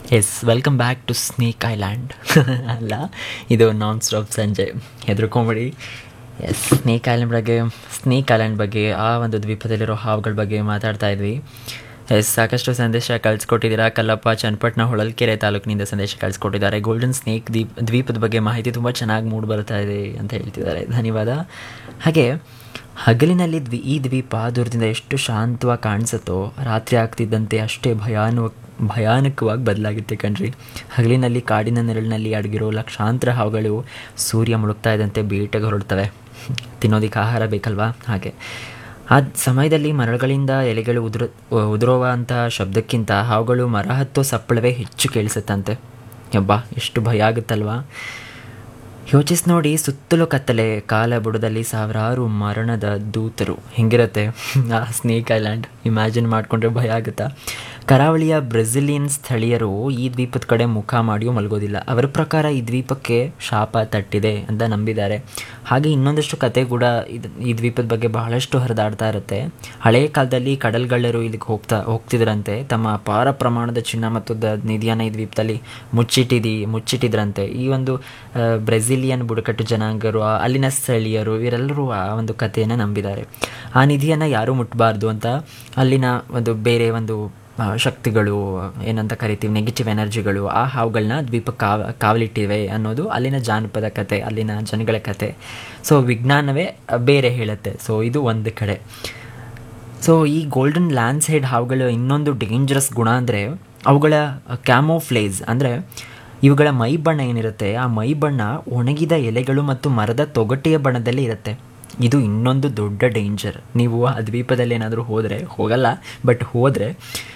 S welcome back to snake island ಅಲ್ಲ ಇದು non stop ಸಂಜೆ ಹೆದರ್ಕೊಂಬಿಡಿ ಎಸ್ ಸ್ನೇಕ್ ಐಲ್ಯಾಂಡ್ ಬಗ್ಗೆ ಸ್ನೇಕ್ ಐಲ್ಯಾಂಡ್ ಬಗ್ಗೆ ಆ ಒಂದು ದ್ವೀಪದಲ್ಲಿರೋ ಹಾವುಗಳ ಬಗ್ಗೆ ಮಾತಾಡ್ತಾ ಇದ್ವಿ ಎಸ್ ಸಾಕಷ್ಟು ಸಂದೇಶ ಕಳಿಸ್ಕೊಟ್ಟಿದ್ದೀರಾ ಕಲ್ಲಪ್ಪ ಚನ್ನಪಟ್ಟಣ ಹೊಳಲ್ಕೆರೆ ತಾಲೂಕಿನಿಂದ ಸಂದೇಶ ಕಳಿಸ್ಕೊಟ್ಟಿದ್ದಾರೆ ಗೋಲ್ಡನ್ ಸ್ನೇಕ್ ದ್ವೀಪ್ ದ್ವೀಪದ ಬಗ್ಗೆ ಮಾಹಿತಿ ತುಂಬ ಚೆನ್ನಾಗಿ ಮೂಡಿ ಬರ್ತಾ ಇದೆ ಅಂತ ಹೇಳ್ತಿದ್ದಾರೆ ಧನ್ಯವಾದ ಹಾಗೆ ಹಗಲಿನಲ್ಲಿ ದ್ವಿ ಈ ದ್ವೀಪ ದೂರದಿಂದ ಎಷ್ಟು ಶಾಂತವಾಗಿ ಕಾಣಿಸುತ್ತೋ ರಾತ್ರಿ ಆಗ್ತಿದ್ದಂತೆ ಅಷ್ಟೇ ಭಯಾನಕ ಭಯಾನಕವಾಗಿ ಬದಲಾಗುತ್ತೆ ಕಣ್ರಿ ಹಗಲಿನಲ್ಲಿ ಕಾಡಿನ ನೆರಳಿನಲ್ಲಿ ಅಡಗಿರೋ ಲಕ್ಷಾಂತರ ಹಾವುಗಳು ಸೂರ್ಯ ಮುಳುಗ್ತಾ ಇದ್ದಂತೆ ಬೇಟೆಗೆ ಹೊರಡ್ತವೆ ತಿನ್ನೋದಕ್ಕೆ ಆಹಾರ ಬೇಕಲ್ವಾ ಹಾಗೆ ಆ ಸಮಯದಲ್ಲಿ ಮರಗಳಿಂದ ಎಲೆಗಳು ಉದುರ ಉದುರುವಂಥ ಶಬ್ದಕ್ಕಿಂತ ಹಾವುಗಳು ಮರ ಹತ್ತೋ ಸಪ್ಪಳವೇ ಹೆಚ್ಚು ಕೇಳಿಸುತ್ತಂತೆ ಯಬ್ಬಾ ಎಷ್ಟು ಭಯ ಆಗುತ್ತಲ್ವಾ ಯೋಚಿಸಿ ನೋಡಿ ಸುತ್ತಲೂ ಕತ್ತಲೆ ಕಾಲ ಬುಡದಲ್ಲಿ ಸಾವಿರಾರು ಮರಣದ ದೂತರು ಹೆಂಗಿರುತ್ತೆ ಆ ಸ್ನೇಕ್ ಐಲ್ಯಾಂಡ್ ಇಮ್ಯಾಜಿನ್ ಮಾಡಿಕೊಂಡ್ರೆ ಭಯ ಆಗುತ್ತಾ ಕರಾವಳಿಯ ಬ್ರೆಜಿಲಿಯನ್ ಸ್ಥಳೀಯರು ಈ ದ್ವೀಪದ ಕಡೆ ಮುಖ ಮಾಡಿಯೂ ಮಲಗೋದಿಲ್ಲ ಅವರ ಪ್ರಕಾರ ಈ ದ್ವೀಪಕ್ಕೆ ಶಾಪ ತಟ್ಟಿದೆ ಅಂತ ನಂಬಿದ್ದಾರೆ ಹಾಗೆ ಇನ್ನೊಂದಷ್ಟು ಕತೆ ಕೂಡ ಇದು ಈ ದ್ವೀಪದ ಬಗ್ಗೆ ಬಹಳಷ್ಟು ಹರಿದಾಡ್ತಾ ಇರುತ್ತೆ ಹಳೆಯ ಕಾಲದಲ್ಲಿ ಕಡಲ್ಗಳ್ಳರು ಇಲ್ಲಿಗೆ ಹೋಗ್ತಾ ಹೋಗ್ತಿದ್ರಂತೆ ತಮ್ಮ ಅಪಾರ ಪ್ರಮಾಣದ ಚಿನ್ನ ಮತ್ತು ದ ನಿಧಿಯನ್ನು ಈ ದ್ವೀಪದಲ್ಲಿ ಮುಚ್ಚಿಟ್ಟಿದಿ ಮುಚ್ಚಿಟ್ಟಿದ್ರಂತೆ ಈ ಒಂದು ಬ್ರೆಜಿಲಿಯನ್ ಬುಡಕಟ್ಟು ಜನಾಂಗರು ಆ ಅಲ್ಲಿನ ಸ್ಥಳೀಯರು ಇವರೆಲ್ಲರೂ ಆ ಒಂದು ಕಥೆಯನ್ನು ನಂಬಿದ್ದಾರೆ ಆ ನಿಧಿಯನ್ನು ಯಾರೂ ಮುಟ್ಟಬಾರ್ದು ಅಂತ ಅಲ್ಲಿನ ಒಂದು ಬೇರೆ ಒಂದು ಆ, ಶಕ್ತಿಗಳು ಏನಂತ ಕರಿತೀವಿ ನೆಗೆಟಿವ್ ಎನರ್ಜಿಗಳು ಆ ಹಾವುಗಳನ್ನ ದ್ವೀಪ ಕಾವ ಕಾವಲಿಟ್ಟಿವೆ ಅನ್ನೋದು ಅಲ್ಲಿನ ಜಾನಪದ ಕತೆ ಅಲ್ಲಿನ ಜನಗಳ ಕತೆ ಸೊ ವಿಜ್ಞಾನವೇ ಬೇರೆ ಹೇಳುತ್ತೆ ಸೊ ಇದು ಒಂದು ಕಡೆ ಸೊ ಈ ಗೋಲ್ಡನ್ ಲ್ಯಾನ್ಸ್ ಹೆಡ್ ಹಾವುಗಳ ಇನ್ನೊಂದು ಡೇಂಜರಸ್ ಗುಣ ಅಂದರೆ ಅವುಗಳ ಕ್ಯಾಮೋಫ್ಲೇಸ್ ಅಂದರೆ ಇವುಗಳ ಮೈ ಬಣ್ಣ ಏನಿರುತ್ತೆ ಆ ಮೈ ಬಣ್ಣ ಒಣಗಿದ ಎಲೆಗಳು ಮತ್ತು ಮರದ ತೊಗಟೆಯ ಬಣ್ಣದಲ್ಲಿ ಇರುತ್ತೆ ಇದು ಇನ್ನೊಂದು ದೊಡ್ಡ ಡೇಂಜರ್ ನೀವು ಆ ದ್ವೀಪದಲ್ಲಿ ಏನಾದರೂ ಹೋದರೆ ಹೋಗಲ್ಲ ಬಟ್ ಹೋದರೆ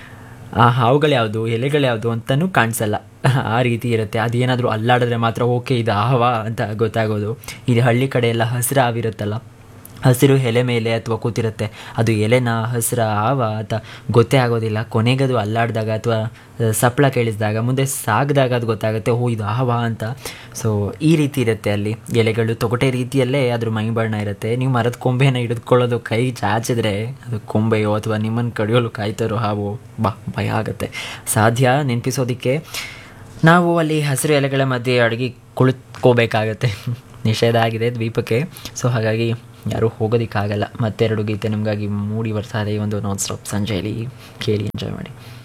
ಆ ಹಾವುಗಳು ಯಾವುದು ಎಲೆಗಳು ಯಾವುದು ಅಂತಲೂ ಕಾಣಿಸಲ್ಲ ಆ ರೀತಿ ಇರುತ್ತೆ ಅದೇನಾದರೂ ಅಲ್ಲಾಡಿದ್ರೆ ಮಾತ್ರ ಓಕೆ ಇದು ಆಹವ ಅಂತ ಗೊತ್ತಾಗೋದು ಇದು ಹಳ್ಳಿ ಕಡೆ ಎಲ್ಲ ಹಸಿರು ಹಾವಿರುತ್ತಲ್ಲ ಹಸಿರು ಎಲೆ ಮೇಲೆ ಅಥವಾ ಕೂತಿರುತ್ತೆ ಅದು ಎಲೆನ ಹಸಿರ ಆವ ಅಥವಾ ಗೊತ್ತೇ ಆಗೋದಿಲ್ಲ ಕೊನೆಗದು ಅಲ್ಲಾಡಿದಾಗ ಅಥವಾ ಸಪ್ಪಳ ಕೇಳಿಸಿದಾಗ ಮುಂದೆ ಸಾಗಿದಾಗ ಅದು ಗೊತ್ತಾಗುತ್ತೆ ಓ ಇದು ಆವ ಅಂತ ಸೊ ಈ ರೀತಿ ಇರುತ್ತೆ ಅಲ್ಲಿ ಎಲೆಗಳು ತೊಗಟೆ ರೀತಿಯಲ್ಲೇ ಅದ್ರ ಮೈ ಬಣ್ಣ ಇರುತ್ತೆ ನೀವು ಮರದ ಕೊಂಬೆನ ಹಿಡಿದುಕೊಳ್ಳೋದು ಕೈ ಚಾಚಿದ್ರೆ ಅದು ಕೊಂಬೆಯೋ ಅಥವಾ ನಿಮ್ಮನ್ನು ಕಡಿಯೋಲು ಕಾಯ್ತಾರೋ ಹಾವು ಬಾ ಭಯ ಆಗುತ್ತೆ ಸಾಧ್ಯ ನೆನಪಿಸೋದಕ್ಕೆ ನಾವು ಅಲ್ಲಿ ಹಸಿರು ಎಲೆಗಳ ಮಧ್ಯೆ ಅಡಗಿ ಕುಳಿತುಕೋಬೇಕಾಗತ್ತೆ ನಿಷೇಧ ಆಗಿದೆ ದ್ವೀಪಕ್ಕೆ ಸೊ ಹಾಗಾಗಿ ಯಾರೂ ಹೋಗೋದಕ್ಕಾಗಲ್ಲ ಮತ್ತೆರಡು ಗೀತೆ ನಿಮಗಾಗಿ ಮೂಡಿ ಬರ್ತಾ ಇದೆ ಈ ಒಂದು ನಾನ್ ಸ್ಟಾಪ್ ಸಂಜೆಯಲ್ಲಿ ಕೇಳಿ ಎಂಜಾಯ್ ಮಾಡಿ